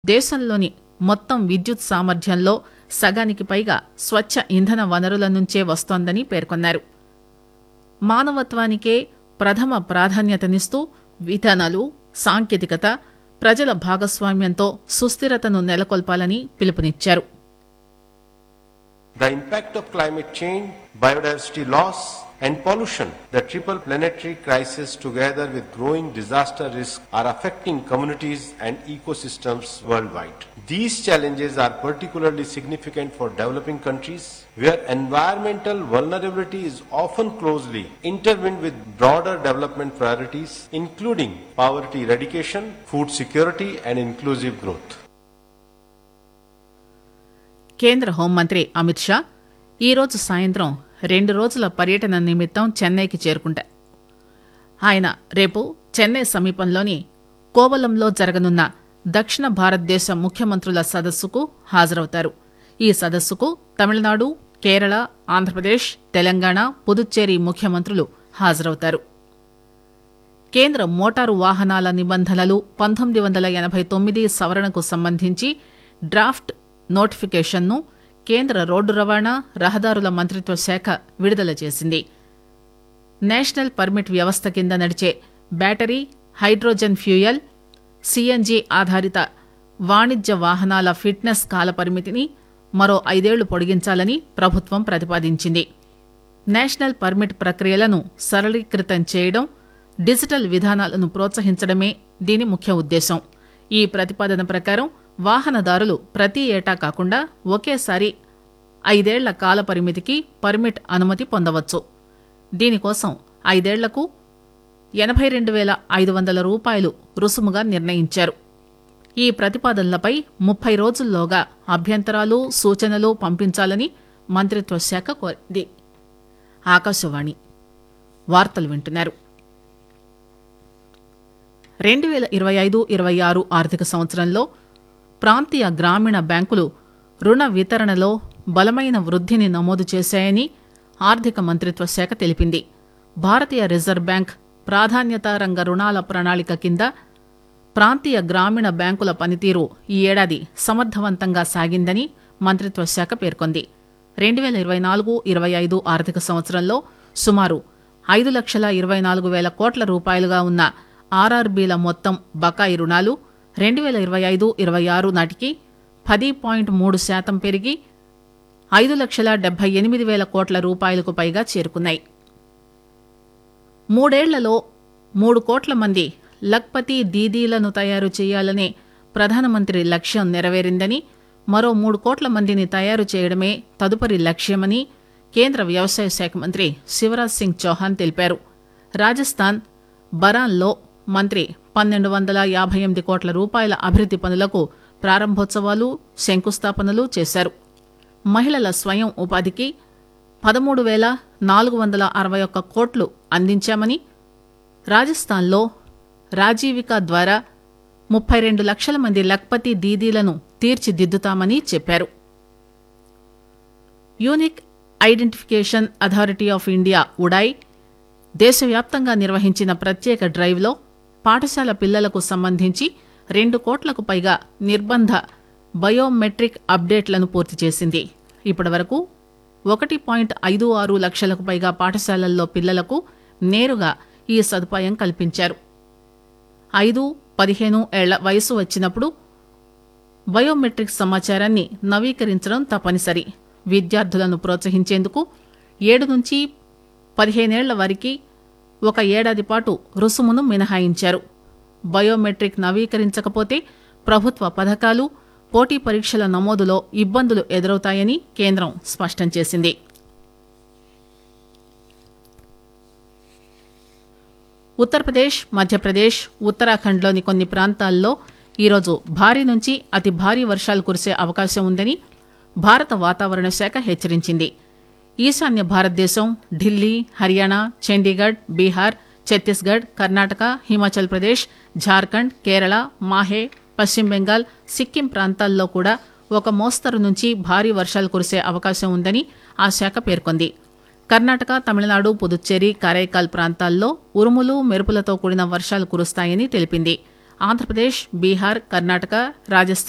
దేశంలోని మొత్తం విద్యుత్ సామర్థ్యంలో సగానికి పైగా స్వచ్చ ఇంధన వనరుల నుంచే వస్తోందని పేర్కొన్నారు మానవత్వానికే ప్రథమ ప్రాధాన్యతనిస్తూ విధానాలు సాంకేతికత ప్రజల భాగస్వామ్యంతో సుస్థిరతను నెలకొల్పాలని పిలుపునిచ్చారు The impact of climate change, biodiversity loss, and pollution, the triple planetary crisis together with growing disaster risk are affecting communities and ecosystems worldwide. These challenges are particularly significant for developing countries where environmental vulnerability is often closely intertwined with broader development priorities including poverty eradication, food security, and inclusive growth. కేంద్ర హోంమంత్రి అమిత్ షా ఈరోజు సాయంత్రం రెండు రోజుల పర్యటన నిమిత్తం చెన్నైకి చేరుకుంటారు ఆయన రేపు చెన్నై సమీపంలోని కోవలంలో జరగనున్న దక్షిణ భారతదేశ ముఖ్యమంత్రుల సదస్సుకు హాజరవుతారు ఈ సదస్సుకు తమిళనాడు కేరళ ఆంధ్రప్రదేశ్ తెలంగాణ పుదుచ్చేరి ముఖ్యమంత్రులు హాజరవుతారు కేంద్ర మోటారు వాహనాల నిబంధనలు పంతొమ్మిది వందల ఎనభై తొమ్మిది సవరణకు సంబంధించి డ్రాఫ్ట్ నోటిఫికేషన్ను కేంద్ర రోడ్డు రవాణా రహదారుల మంత్రిత్వ శాఖ విడుదల చేసింది నేషనల్ పర్మిట్ వ్యవస్థ కింద నడిచే బ్యాటరీ హైడ్రోజన్ ఫ్యూయల్ సిఎన్జి ఆధారిత వాణిజ్య వాహనాల ఫిట్నెస్ కాలపరిమితిని మరో ఐదేళ్లు పొడిగించాలని ప్రభుత్వం ప్రతిపాదించింది నేషనల్ పర్మిట్ ప్రక్రియలను సరళీకృతం చేయడం డిజిటల్ విధానాలను ప్రోత్సహించడమే దీని ముఖ్య ఉద్దేశం ఈ ప్రతిపాదన ప్రకారం వాహనదారులు ప్రతి ఏటా కాకుండా ఒకేసారి ఐదేళ్ల కాల పరిమితికి పర్మిట్ అనుమతి పొందవచ్చు దీనికోసం ఐదేళ్లకు ఎనభై రెండు వేల ఐదు వందల రూపాయలు రుసుముగా నిర్ణయించారు ఈ ప్రతిపాదనలపై ముప్పై రోజుల్లోగా అభ్యంతరాలు సూచనలు పంపించాలని మంత్రిత్వ శాఖ కోరింది ఆకాశవాణి వార్తలు వింటున్నారు రెండు వేల ఇరవై ఐదు ఇరవై ఆరు ఆర్థిక సంవత్సరంలో ప్రాంతీయ గ్రామీణ బ్యాంకులు రుణ వితరణలో బలమైన వృద్ధిని నమోదు చేశాయని ఆర్థిక మంత్రిత్వ శాఖ తెలిపింది భారతీయ రిజర్వ్ బ్యాంక్ ప్రాధాన్యత రంగ రుణాల ప్రణాళిక కింద ప్రాంతీయ గ్రామీణ బ్యాంకుల పనితీరు ఈ ఏడాది సమర్థవంతంగా సాగిందని మంత్రిత్వ శాఖ పేర్కొంది రెండు వేల ఇరవై నాలుగు ఇరవై ఐదు ఆర్థిక సంవత్సరంలో సుమారు ఐదు లక్షల ఇరవై నాలుగు వేల కోట్ల రూపాయలుగా ఉన్న ఆర్ఆర్బీల మొత్తం బకాయి రుణాలు రెండు వేల ఇరవై ఐదు ఇరవై ఆరు నాటికి పది పాయింట్ మూడు శాతం పెరిగి ఐదు లక్షల డెబ్బై ఎనిమిది వేల కోట్ల రూపాయలకు పైగా చేరుకున్నాయి మూడేళ్లలో మూడు కోట్ల మంది లక్పతి దీదీలను తయారు చేయాలనే ప్రధానమంత్రి లక్ష్యం నెరవేరిందని మరో మూడు కోట్ల మందిని తయారు చేయడమే తదుపరి లక్ష్యమని కేంద్ర వ్యవసాయ శాఖ మంత్రి శివరాజ్ సింగ్ చౌహాన్ తెలిపారు రాజస్థాన్ బరాన్లో మంత్రి పన్నెండు వందల యాభై ఎనిమిది కోట్ల రూపాయల అభివృద్ది పనులకు ప్రారంభోత్సవాలు శంకుస్థాపనలు చేశారు మహిళల స్వయం ఉపాధికి పదమూడు వేల నాలుగు వందల అరవై ఒక్క కోట్లు అందించామని రాజస్థాన్లో రాజీవిక ద్వారా ముప్పై రెండు లక్షల మంది లక్పతి దీదీలను తీర్చిదిద్దుతామని చెప్పారు unique identification authority of India UIDAI దేశవ్యాప్తంగా నిర్వహించిన ప్రత్యేక డ్రైవ్లో పాఠశాల పిల్లలకు సంబంధించి రెండు కోట్లకు పైగా నిర్బంధ బయోమెట్రిక్ అప్డేట్లను పూర్తి చేసింది ఇప్పటివరకు ఒకటి పాయింట్ ఐదు ఆరు లక్షలకు పైగా పాఠశాలల్లో పిల్లలకు నేరుగా ఈ సదుపాయం కల్పించారు ఐదు పదిహేను ఏళ్ల వయసు వచ్చినప్పుడు బయోమెట్రిక్ సమాచారాన్ని నవీకరించడం తప్పనిసరి విద్యార్థులను ప్రోత్సహించేందుకు ఏడు నుంచి పదిహేనేళ్ల వారికి ఒక ఏడాది పాటు రుసుమును మినహాయించారు బయోమెట్రిక్ నవీకరించకపోతే ప్రభుత్వ పథకాలు పోటీ పరీక్షల నమోదులో ఇబ్బందులు ఎదురవుతాయని కేంద్రం స్పష్టం చేసింది ఉత్తరప్రదేశ్ మధ్యప్రదేశ్ ఉత్తరాఖండ్లోని కొన్ని ప్రాంతాల్లో ఈరోజు భారీ నుంచి అతి భారీ వర్షాలు కురిసే అవకాశం ఉందని భారత వాతావరణ శాఖ హెచ్చరించింది ఈశాన్య భారతదేశం ఢిల్లీ హర్యానా చండీగఢ్ బీహార్ ఛత్తీస్గఢ్ కర్ణాటక హిమాచల్ ప్రదేశ్ ఝార్ఖండ్ కేరళ మాహే పశ్చిమ బెంగాల్ సిక్కిం ప్రాంతాల్లో కూడా ఒక మోస్తరు నుంచి భారీ వర్షాలు కురిసే అవకాశం ఉందని ఆ శాఖ పేర్కొంది కర్ణాటక తమిళనాడు పుదుచ్చేరి కారైకాల్ ప్రాంతాల్లో ఉరుములు మెరుపులతో కూడిన వర్షాలు కురుస్తాయని తెలిపింది ఆంధ్రప్రదేశ్ బీహార్ కర్ణాటక రాజస్థాన్